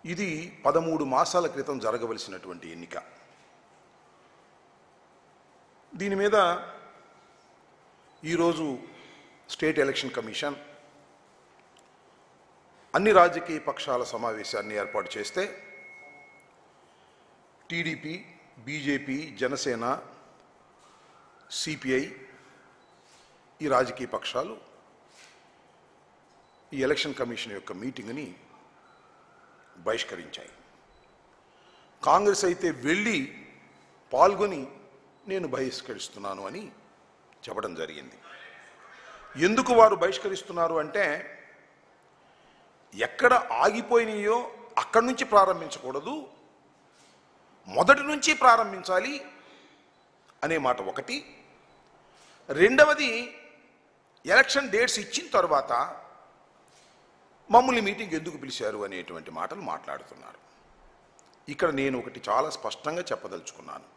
ఇది పదమూడు మాసాల క్రితం జరగవలసినటువంటి ఎన్నిక దీని మీద ఈరోజు స్టేట్ ఎలక్షన్ కమిషన్ అన్ని రాజకీయ పక్షాల సమావేశాన్ని ఏర్పాటు చేస్తే టీడీపీ బీజేపీ జనసేన సిపిఐ ఈ రాజకీయ పక్షాలు ఈ ఎలక్షన్ కమిషన్ యొక్క మీటింగ్ని బహిష్కరించాయి కాంగ్రెస్ అయితే వెళ్ళి పాల్గొని నేను బహిష్కరిస్తున్నాను అని చెప్పడం జరిగింది ఎందుకు వారు బహిష్కరిస్తున్నారు అంటే ఎక్కడ ఆగిపోయినాయో అక్కడి నుంచి ప్రారంభించకూడదు మొదటి నుంచి ప్రారంభించాలి అనే మాట ఒకటి రెండవది ఎలక్షన్ డేట్స్ ఇచ్చిన తర్వాత మమ్మల్ని మీటింగ్ ఎందుకు పిలిచారు అనేటువంటి మాటలు మాట్లాడుతున్నారు ఇక్కడ నేను ఒకటి చాలా స్పష్టంగా చెప్పదలుచుకున్నాను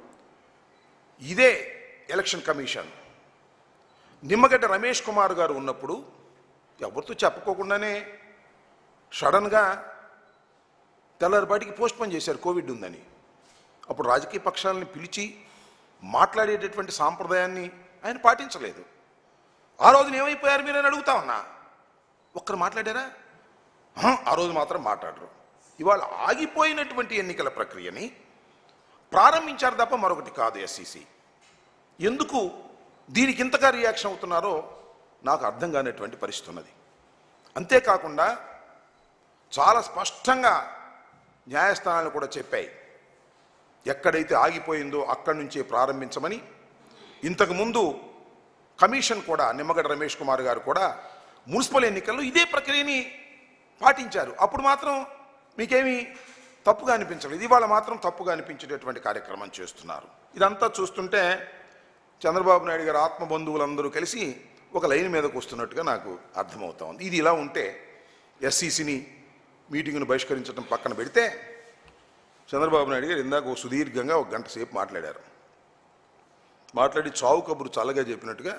ఇదే ఎలక్షన్ కమిషన్ నిమ్మగడ్డ రమేష్ కుమార్ గారు ఉన్నప్పుడు ఎవరితో చెప్పుకోకుండానే సడన్గా తెల్లారిపాటికి పోస్ట్ పోన్ చేశారు కోవిడ్ ఉందని అప్పుడు రాజకీయ పక్షాలని పిలిచి మాట్లాడేటటువంటి సాంప్రదాయాన్ని ఆయన పాటించలేదు ఆ రోజున ఏమైపోయారు మీరని అడుగుతా ఉన్నా ఒక్కరు మాట్లాడారా ఆహా, ఆ రోజు మాత్రం మాట్లాడరు ఇవాళ ఆగిపోయినటువంటి ఎన్నికల ప్రక్రియని ప్రారంభించారు తప్ప మరొకటి కాదు ఎస్సీసీ ఎందుకు దీనికి ఇంతగా రియాక్షన్ అవుతున్నారో నాకు అర్థం కానటువంటి పరిస్థితి ఉన్నది అంతేకాకుండా చాలా స్పష్టంగా న్యాయస్థానాలు కూడా చెప్పాయి ఎక్కడైతే ఆగిపోయిందో అక్కడి నుంచే ప్రారంభించమని ఇంతకుముందు కమిషన్ కూడా నిమ్మగడ్డ రమేష్ కుమార్ గారు కూడా మున్సిపల్ ఎన్నికల్లో ఇదే ప్రక్రియని పాటించారు అప్పుడు మాత్రం మీకేమీ తప్పుగా అనిపించలేదు ఇవాళ మాత్రం తప్పుగా అనిపించేటటువంటి కార్యక్రమం చేస్తున్నారు ఇదంతా చూస్తుంటే చంద్రబాబు నాయుడు గారు ఆత్మబంధువులందరూ కలిసి ఒక లైన్ మీదకు వస్తున్నట్టుగా నాకు అర్థమవుతా ఉంది ఇది ఇలా ఉంటే ఎస్సీసీని మీటింగ్ను బహిష్కరించడం పక్కన పెడితే చంద్రబాబు నాయుడు గారు ఇందాక ఓ సుదీర్ఘంగా ఒక గంట సేపు మాట్లాడారు మాట్లాడి చావు కబురు చల్లగా చెప్పినట్టుగా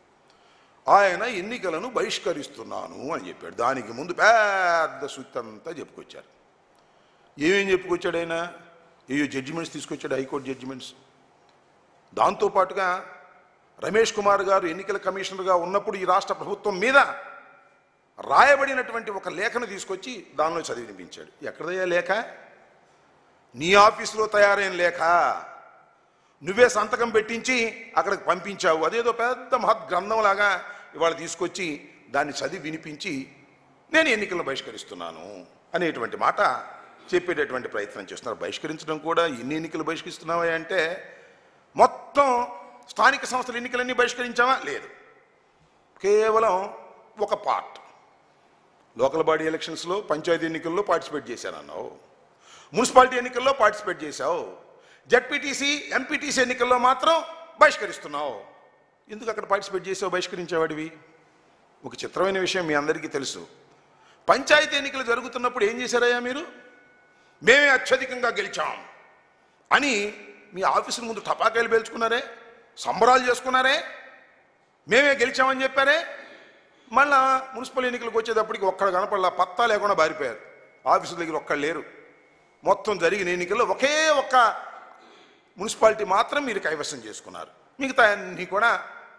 ఆయన ఎన్నికలను బహిష్కరిస్తున్నాను అని చెప్పాడు దానికి ముందు పెద్ద సుత్తంతా చెప్పుకొచ్చారు ఏమేం చెప్పుకొచ్చాడు ఆయన ఏయో జడ్జిమెంట్స్ తీసుకొచ్చాడు హైకోర్టు జడ్జిమెంట్స్ దాంతోపాటుగా రమేష్ కుమార్ గారు ఎన్నికల కమిషనర్గా ఉన్నప్పుడు ఈ రాష్ట్ర ప్రభుత్వం మీద రాయబడినటువంటి ఒక లేఖను తీసుకొచ్చి దానిలో చదివి వినిపించాడు ఎక్కడదయ్యా లేఖ నీ ఆఫీసులో తయారైన లేఖ నువ్వే సంతకం పెట్టించి అక్కడికి పంపించావు అదేదో పెద్ద మహత్ గ్రంథంలాగా ఇవాళ తీసుకొచ్చి దాన్ని చదివి వినిపించి నేను ఎన్నికలను బహిష్కరిస్తున్నాను అనేటువంటి మాట చెప్పేటటువంటి ప్రయత్నం చేస్తున్నారు బహిష్కరించడం కూడా ఎన్ని ఎన్నికలు బహిష్కరిస్తున్నావా అంటే మొత్తం స్థానిక సంస్థల ఎన్నికలన్నీ బహిష్కరించావా లేదు కేవలం ఒక పార్ట్ లోకల్ బాడీ ఎలక్షన్స్లో పంచాయతీ ఎన్నికల్లో పార్టిసిపేట్ చేశానన్నావు మున్సిపాలిటీ ఎన్నికల్లో పార్టిసిపేట్ చేశావు జడ్పీటీసీ ఎంపీటీసీ ఎన్నికల్లో మాత్రం బహిష్కరిస్తున్నావు ఎందుకు అక్కడ పార్టిసిపేట్ చేసావు బహిష్కరించేవాడివి ఒక చిత్రమైన విషయం మీ అందరికీ తెలుసు పంచాయతీ ఎన్నికలు జరుగుతున్నప్పుడు ఏం చేశారయ్యా మీరు మేమే అత్యధికంగా గెలిచాం అని మీ ఆఫీసుల ముందు టపాకాయలు పేల్చుకున్నారే సంబరాలు చేసుకున్నారే మేమే గెలిచామని చెప్పారే మళ్ళా మున్సిపల్ ఎన్నికలకు వచ్చేటప్పటికి ఒక్కడ కనపడలా పత్తా లేకుండా బారిపోయారు ఆఫీసుల దగ్గర ఒక్కళ్ళు లేరు మొత్తం జరిగిన ఎన్నికల్లో ఒకే ఒక్క మున్సిపాలిటీ మాత్రం మీరు కైవసం చేసుకున్నారు మిగతా అన్ని కూడా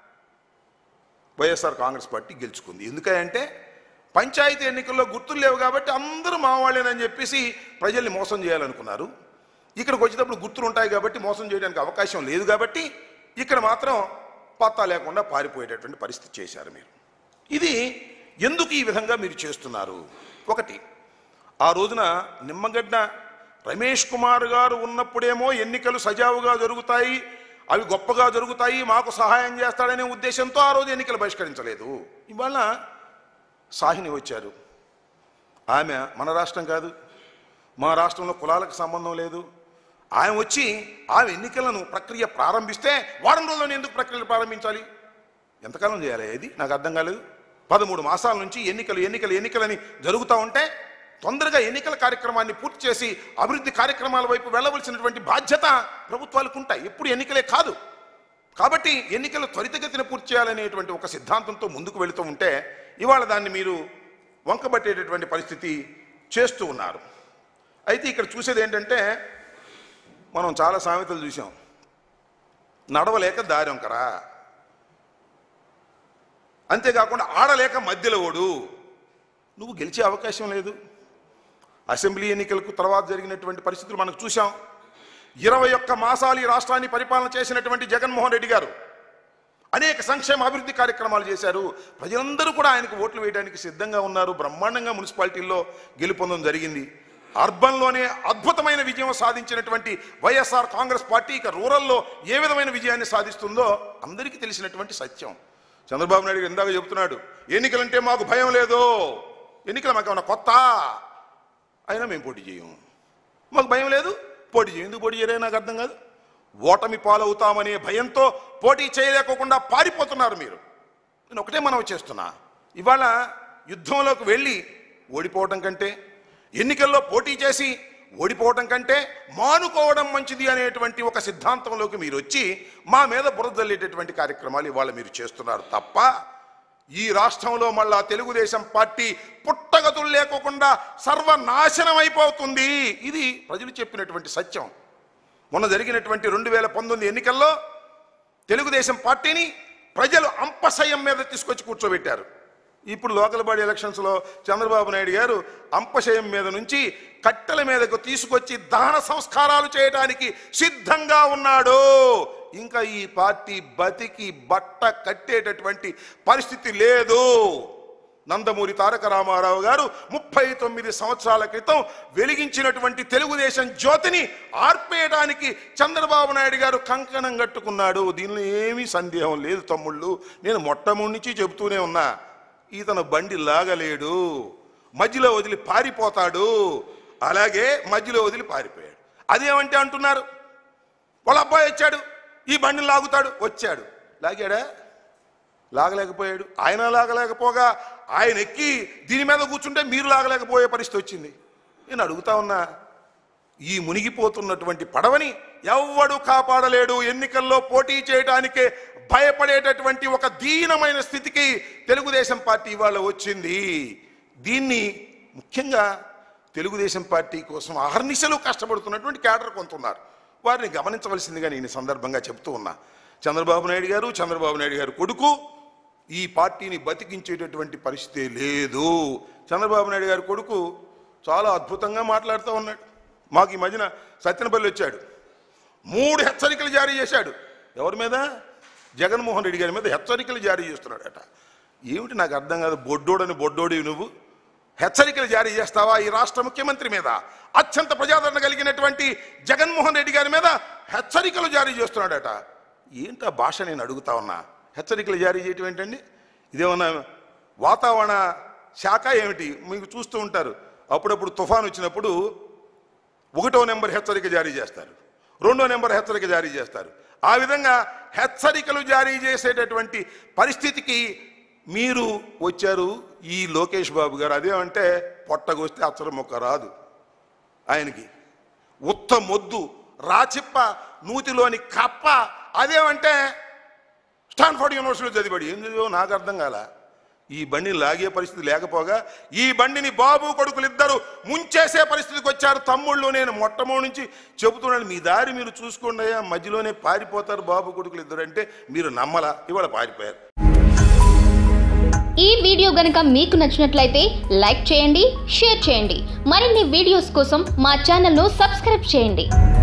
వైఎస్ఆర్ కాంగ్రెస్ పార్టీ గెలుచుకుంది ఎందుకంటే పంచాయతీ ఎన్నికల్లో గుర్తులు లేవు కాబట్టి అందరూ మా వాళ్ళేనని చెప్పేసి ప్రజల్ని మోసం చేయాలనుకున్నారు ఇక్కడికి వచ్చేటప్పుడు గుర్తులు ఉంటాయి కాబట్టి మోసం చేయడానికి అవకాశం లేదు కాబట్టి ఇక్కడ మాత్రం పత్తా లేకుండా పారిపోయేటటువంటి పరిస్థితి చేశారు మీరు ఇది ఎందుకు ఈ విధంగా మీరు చేస్తున్నారు ఒకటి ఆ రోజున నిమ్మగడ్డ రమేష్ కుమార్ గారు ఉన్నప్పుడేమో ఎన్నికలు సజావుగా జరుగుతాయి అవి గొప్పగా జరుగుతాయి మాకు సహాయం చేస్తాడనే ఉద్దేశంతో ఆ రోజు ఎన్నికలు బహిష్కరించలేదు ఇవాళ సాహిని వచ్చారు ఆమె మన రాష్ట్రం కాదు మా రాష్ట్రంలో కులాలకు సంబంధం లేదు ఆమె వచ్చి ఆమె ఎన్నికలను ప్రక్రియ ప్రారంభిస్తే వారం రోజుల్లోనే ఎందుకు ప్రక్రియలు ప్రారంభించాలి ఎంతకాలం చేయాలి ఇది నాకు అర్థం కాలేదు పదమూడు మాసాల నుంచి ఎన్నికలు ఎన్నికలు ఎన్నికలని జరుగుతూ ఉంటే తొందరగా ఎన్నికల కార్యక్రమాన్ని పూర్తి చేసి అభివృద్ధి కార్యక్రమాల వైపు వెళ్ళవలసినటువంటి బాధ్యత ప్రభుత్వాలకు ఉంటాయి ఎప్పుడు ఎన్నికలే కాదు కాబట్టి ఎన్నికలు త్వరితగతిన పూర్తి చేయాలనేటువంటి ఒక సిద్ధాంతంతో ముందుకు వెళుతూ ఉంటే ఇవాళ దాన్ని మీరు వంకబట్టేటటువంటి పరిస్థితి చేస్తూ ఉన్నారు అయితే ఇక్కడ చూసేది ఏంటంటే మనం చాలా సామెతలు చూసాం నడవలేక దారి వంకరా అంతేకాకుండా ఆడలేక మధ్యలో ఓడు నువ్వు గెలిచే అవకాశం లేదు అసెంబ్లీ ఎన్నికలకు తర్వాత జరిగినటువంటి పరిస్థితులు మనకు చూసాం ఇరవై ఒక్క మాసాలు ఈ రాష్ట్రాన్ని పరిపాలన చేసినటువంటి జగన్మోహన్ రెడ్డి గారు అనేక సంక్షేమ అభివృద్ధి కార్యక్రమాలు చేశారు ప్రజలందరూ కూడా ఆయనకు ఓట్లు వేయడానికి సిద్ధంగా ఉన్నారు బ్రహ్మాండంగా మున్సిపాలిటీల్లో గెలుపొందడం జరిగింది అర్బన్లోనే అద్భుతమైన విజయం సాధించినటువంటి వైఎస్ఆర్ కాంగ్రెస్ పార్టీ ఇక రూరల్లో ఏ విధమైన విజయాన్ని సాధిస్తుందో అందరికీ తెలిసినటువంటి సత్యం చంద్రబాబు నాయుడు గారు ఇందాక చెబుతున్నాడు ఎన్నికలంటే మాకు భయం లేదు ఎన్నికలు మాకు ఏమన్నా కొత్త అయినా మేము పోటీ చేయము మాకు భయం లేదు పోటీ చేయం ఎందుకు పోటీ చేయరే నాకు అర్థం కాదు ఓటమి పాలవుతామనే భయంతో పోటీ చేయలేకోకుండా పారిపోతున్నారు మీరు నేను ఒకటే మనం చేస్తున్నా ఇవాళ యుద్ధంలోకి వెళ్ళి ఓడిపోవటం కంటే ఎన్నికల్లో పోటీ చేసి ఓడిపోవటం కంటే మానుకోవడం మంచిది అనేటువంటి ఒక సిద్ధాంతంలోకి మీరు వచ్చి మా మీద బురద జల్లేటటువంటి కార్యక్రమాలు ఇవాళ మీరు చేస్తున్నారు తప్ప ఈ రాష్ట్రంలో మళ్ళా తెలుగుదేశం పార్టీ పుట్టగతులు లేకోకుండా సర్వనాశనం అయిపోతుంది ఇది ప్రజలు చెప్పినటువంటి సత్యం మొన్న జరిగినటువంటి రెండు వేల పంతొమ్మిది ఎన్నికల్లో తెలుగుదేశం పార్టీని ప్రజలు అంపశయం మీద తీసుకొచ్చి కూర్చోబెట్టారు ఇప్పుడు లోకల్ బాడీ ఎలక్షన్స్లో చంద్రబాబు నాయుడు గారు అంపశయం మీద నుంచి కట్టెల మీదకు తీసుకొచ్చి దహన సంస్కారాలు చేయడానికి సిద్ధంగా ఉన్నాడు ఇంకా ఈ పార్టీ బతికి బట్ట కట్టేటటువంటి పరిస్థితి లేదు నందమూరి తారక రామారావు గారు ముప్పై తొమ్మిది సంవత్సరాల క్రితం వెలిగించినటువంటి తెలుగుదేశం జ్యోతిని ఆర్పేయడానికి చంద్రబాబు నాయుడు గారు కంకణం కట్టుకున్నాడు దీనిలో ఏమీ సందేహం లేదు తమ్ముళ్ళు నేను మొట్టమొదటి నుంచి చెబుతూనే ఉన్నా ఇతను బండి లాగలేడు మధ్యలో వదిలి పారిపోతాడు అలాగే మధ్యలో వదిలి పారిపోయాడు అదేమంటే అంటున్నారు వాళ్ళ అబ్బాయి వచ్చాడు ఈ బండిని లాగుతాడు వచ్చాడు లాగాడా లాగలేకపోయాడు ఆయన లాగలేకపోగా ఆయన ఎక్కి దీని మీద కూర్చుంటే మీరు లాగలేకపోయే పరిస్థితి వచ్చింది నేను అడుగుతా ఉన్నా ఈ మునిగిపోతున్నటువంటి పడవని ఎవ్వడు కాపాడలేడు ఎన్నికల్లో పోటీ చేయడానికే భయపడేటటువంటి ఒక దీనమైన స్థితికి తెలుగుదేశం పార్టీ ఇవాళ వచ్చింది దీన్ని ముఖ్యంగా తెలుగుదేశం పార్టీ కోసం అహర్నిశలు కష్టపడుతున్నటువంటి క్యాడర్ కొంత ఉన్నారు వారిని గమనించవలసిందిగా నేను ఈ సందర్భంగా చెప్తూ ఉన్నా చంద్రబాబు నాయుడు గారు చంద్రబాబు నాయుడు గారు కొడుకు ఈ పార్టీని బతికించేటటువంటి పరిస్థితి లేదు చంద్రబాబు నాయుడు గారి కొడుకు చాలా అద్భుతంగా మాట్లాడుతూ ఉన్నాడు మాకు ఈ మధ్యన సత్యనపల్లి వచ్చాడు మూడు హెచ్చరికలు జారీ చేశాడు ఎవరి మీద జగన్మోహన్ రెడ్డి గారి మీద హెచ్చరికలు జారీ చేస్తున్నాడట ఏమిటి నాకు అర్థం కాదు బొడ్డోడని బొడ్డోడి నువ్వు హెచ్చరికలు జారీ చేస్తావా ఈ రాష్ట్ర ముఖ్యమంత్రి మీద అత్యంత ప్రజాదరణ కలిగినటువంటి జగన్మోహన్ రెడ్డి గారి మీద హెచ్చరికలు జారీ చేస్తున్నాడట ఏంటి ఆ భాష నేను అడుగుతా ఉన్నా హెచ్చరికలు జారీ చేయటం ఏంటండి ఇదేమన్నా వాతావరణ శాఖ ఏమిటి మీకు చూస్తూ ఉంటారు అప్పుడప్పుడు తుఫాన్ వచ్చినప్పుడు ఒకటో నెంబర్ హెచ్చరిక జారీ చేస్తారు రెండో నెంబర్ హెచ్చరిక జారీ చేస్తారు ఆ విధంగా హెచ్చరికలు జారీ చేసేటటువంటి పరిస్థితికి మీరు వచ్చారు ఈ లోకేష్ బాబు గారు అదేమంటే పొట్టగొస్తే అచ్చరం మొక్క రాదు ఆయనకి ఉత్త మొద్దు రాచిప్ప నూతిలోని కప్ప అదేమంటే స్టాన్ఫర్డ్ యూనివర్సిటీలో చదివాడు ఏం చదివో నాకు అర్థం కాల ఈ బండిని లాగే పరిస్థితి లేకపోగా ఈ బండిని బాబు కొడుకులు ఇద్దరు ముంచేసే పరిస్థితికి వచ్చారు తమ్ముళ్ళు నేను మొట్టమొదటి నుంచి చెబుతున్నాను మీ దారి మీరు చూసుకోండి అయ్యా మధ్యలోనే పారిపోతారు బాబు కొడుకులు ఇద్దరు అంటే మీరు నమ్మలా ఇవాళ పారిపోయారు ఈ వీడియో గనుక మీకు నచ్చినట్లయితే లైక్ చేయండి షేర్ చేయండి మరిన్ని వీడియోస్ కోసం మా ఛానల్ను సబ్స్క్రైబ్ చేయండి